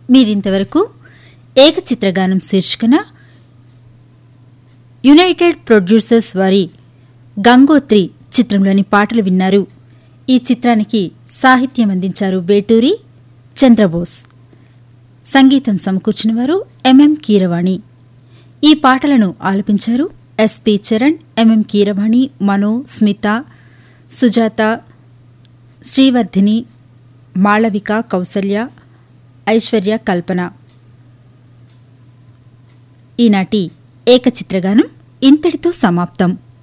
మీరింతవరకు ఏకచిత్రగానం శీర్షికన United producers వారి గంగోత్రి చిత్రంలోని పాటలు విన్నారు ఈ చిత్రానికి సాహిత్యం అందించారు వేటూరి చంద్రబోస్ సంగీతం సమకూర్చిన వారు ఎంఎం కీరవాణి ఈ పాటలను ఆలపించారు ఎస్పి చరణ్ ఎంఎం కీరవాణి మనో స్మిత సుజాత శ్రీవర్ధిని మాళవిక కౌసల్య ఐశ్వర్య కల్పన ఈనాటి ఏకచిత్రగానం ఇంతటితో సమాప్తం